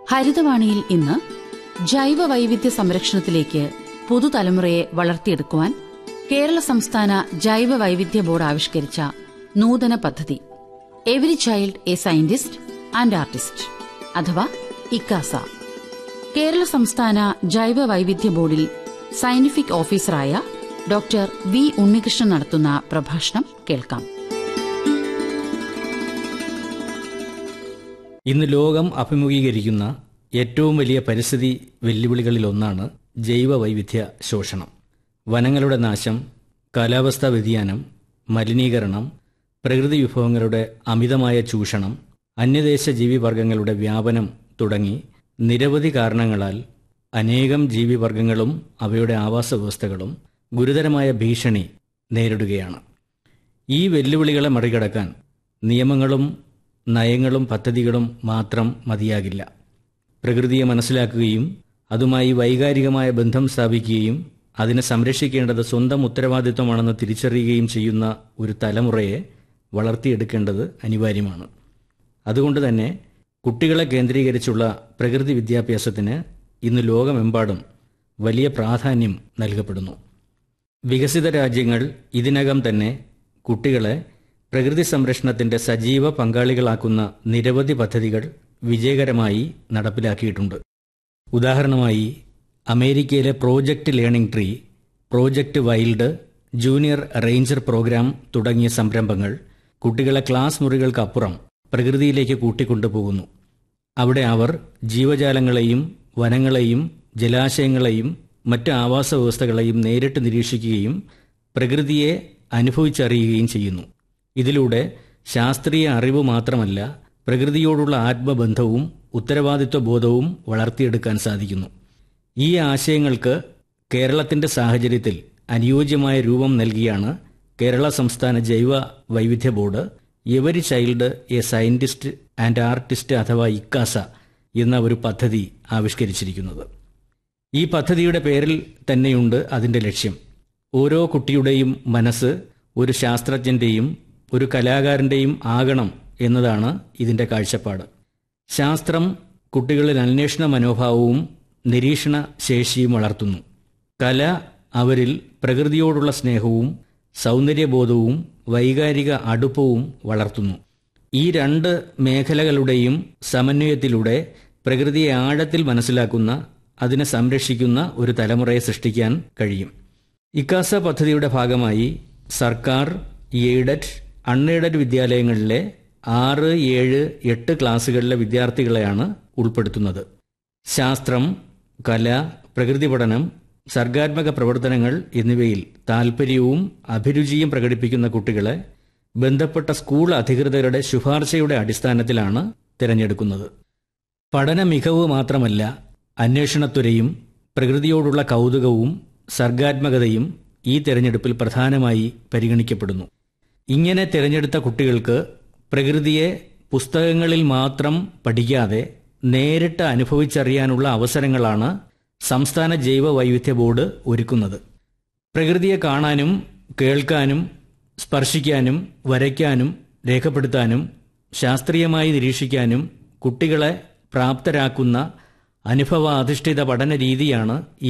ഹരിതവാണിയിൽ ഇന്ന് ജൈവ വൈവിധ്യ സംരക്ഷണത്തിലേക്ക് പുതുതലമുറയെ വളർത്തിയെടുക്കുവാൻ കേരള സംസ്ഥാന ജൈവ വൈവിധ്യ ബോർഡ് ആവിഷ്കരിച്ച നൂതന പദ്ധതി every child a scientist and artist അഥവാ ഇക്കാസ കേരള സംസ്ഥാന ജൈവ വൈവിധ്യ ബോർഡിൽ സയന്റിഫിക് ഓഫീസറായ ഡോക്ടർ വി ഉണ്ണികൃഷ്ണൻ നടത്തുന്ന പ്രഭാഷണം കേൾക്കാം ഇന്ന് ലോകം അഭിമുഖീകരിക്കുന്ന ഏറ്റവും വലിയ പരിസ്ഥിതി വെല്ലുവിളികളിലൊന്നാണ് ജൈവ വൈവിധ്യ ശോഷണം വനങ്ങളുടെ നാശം കാലാവസ്ഥാ വ്യതിയാനം മലിനീകരണം പ്രകൃതി വിഭവങ്ങളുടെ അമിതമായ ചൂഷണം അന്യദേശ ജീവിവർഗങ്ങളുടെ വ്യാപനം തുടങ്ങി നിരവധി കാരണങ്ങളാൽ അനേകം ജീവിവർഗങ്ങളും അവയുടെ ആവാസ വ്യവസ്ഥകളും ഗുരുതരമായ ഭീഷണി നേരിടുകയാണ് ഈ വെല്ലുവിളികളെ മറികടക്കാൻ നിയമങ്ങളും നയങ്ങളും പദ്ധതികളും മാത്രം മതിയാകില്ല പ്രകൃതിയെ മനസ്സിലാക്കുകയും അതുമായി വൈകാരികമായ ബന്ധം സ്ഥാപിക്കുകയും അതിനെ സംരക്ഷിക്കേണ്ടത് സ്വന്തം ഉത്തരവാദിത്വമാണെന്ന് തിരിച്ചറിയുകയും ചെയ്യുന്ന ഒരു തലമുറയെ വളർത്തിയെടുക്കേണ്ടത് അനിവാര്യമാണ് അതുകൊണ്ട് തന്നെ കുട്ടികളെ കേന്ദ്രീകരിച്ചുള്ള പ്രകൃതി വിദ്യാഭ്യാസത്തിന് ഇന്ന് ലോകമെമ്പാടും വലിയ പ്രാധാന്യം നൽകപ്പെടുന്നു വികസിത രാജ്യങ്ങൾ ഇതിനകം തന്നെ കുട്ടികളെ പ്രകൃതി സംരക്ഷണത്തിന്റെ സജീവ പങ്കാളികളാക്കുന്ന നിരവധി പദ്ധതികൾ വിജയകരമായി നടപ്പിലാക്കിയിട്ടുണ്ട് ഉദാഹരണമായി അമേരിക്കയിലെ project learning tree project wild junior ranger programme തുടങ്ങിയ സംരംഭങ്ങൾ കുട്ടികളെ ക്ലാസ് മുറികൾക്കപ്പുറം പ്രകൃതിയിലേക്ക് കൂട്ടിക്കൊണ്ടുപോകുന്നു അവിടെ അവർ ജീവജാലങ്ങളെയും വനങ്ങളെയും ജലാശയങ്ങളെയും മറ്റ് ആവാസ വ്യവസ്ഥകളെയും നേരിട്ട് നിരീക്ഷിക്കുകയും പ്രകൃതിയെ അനുഭവിച്ചറിയുകയും ചെയ്യുന്നു ഇതിലൂടെ ശാസ്ത്രീയ അറിവ് മാത്രമല്ല പ്രകൃതിയോടുള്ള ആത്മബന്ധവും ഉത്തരവാദിത്വ ബോധവും വളർത്തിയെടുക്കാൻ സാധിക്കുന്നു ഈ ആശയങ്ങൾക്ക് കേരളത്തിന്റെ സാഹചര്യത്തിൽ അനുയോജ്യമായ രൂപം നൽകിയാണ് കേരള സംസ്ഥാന ജൈവ വൈവിധ്യ board every child a scientist and artist അഥവാ ഇക്കാസ എന്ന ഒരു പദ്ധതി ആവിഷ്കരിച്ചിരിക്കുന്നത് ഈ പദ്ധതിയുടെ പേരിൽ തന്നെയുണ്ട് അതിന്റെ ലക്ഷ്യം ഓരോ കുട്ടിയുടെയും മനസ്സ് ഒരു ശാസ്ത്രജ്ഞന്റെയും ഒരു കലാകാരന്റെയും ആകണം എന്നതാണ് ഇതിന്റെ കാഴ്ചപ്പാട് ശാസ്ത്രം കുട്ടികളിൽ അന്വേഷണ മനോഭാവവും നിരീക്ഷണ ശേഷിയും വളർത്തുന്നു കല അവരിൽ പ്രകൃതിയോടുള്ള സ്നേഹവും സൗന്ദര്യബോധവും വൈകാരിക അടുപ്പവും വളർത്തുന്നു ഈ രണ്ട് മേഖലകളുടെയും സമന്വയത്തിലൂടെ പ്രകൃതിയെ ആഴത്തിൽ മനസ്സിലാക്കുന്ന അതിനെ സംരക്ഷിക്കുന്ന ഒരു തലമുറയെ സൃഷ്ടിക്കാൻ കഴിയും ഇക്കാസ പദ്ധതിയുടെ ഭാഗമായി സർക്കാർ എയ്ഡഡ് അൺഎയ്ഡഡ് വിദ്യാലയങ്ങളിലെ ആറ് ഏഴ് എട്ട് ക്ലാസ്സുകളിലെ വിദ്യാർത്ഥികളെയാണ് ഉൾപ്പെടുത്തുന്നത് ശാസ്ത്രം കല പ്രകൃതി പഠനം സർഗാത്മക പ്രവർത്തനങ്ങൾ എന്നിവയിൽ താൽപ്പര്യവും അഭിരുചിയും പ്രകടിപ്പിക്കുന്ന കുട്ടികളെ ബന്ധപ്പെട്ട സ്കൂൾ അധികൃതരുടെ ശുപാർശയുടെ അടിസ്ഥാനത്തിലാണ് തിരഞ്ഞെടുക്കുന്നത് പഠന മികവ് മാത്രമല്ല അന്വേഷണത്വരയും പ്രകൃതിയോടുള്ള കൗതുകവും സർഗാത്മകതയും ഈ തിരഞ്ഞെടുപ്പിൽ പ്രധാനമായി പരിഗണിക്കപ്പെടുന്നു ഇങ്ങനെ തിരഞ്ഞെടുത്ത കുട്ടികൾക്ക് പ്രകൃതിയെ പുസ്തകങ്ങളിൽ മാത്രം പഠിക്കാതെ നേരിട്ട് അനുഭവിച്ചറിയാനുള്ള അവസരങ്ങളാണ് സംസ്ഥാന ജൈവ വൈവിധ്യ ബോർഡ് ഒരുക്കുന്നത് പ്രകൃതിയെ കാണാനും കേൾക്കാനും സ്പർശിക്കാനും വരയ്ക്കാനും രേഖപ്പെടുത്താനും ശാസ്ത്രീയമായി നിരീക്ഷിക്കാനും കുട്ടികളെ പ്രാപ്തരാക്കുന്ന അനുഭവാധിഷ്ഠിത പഠന രീതിയാണ്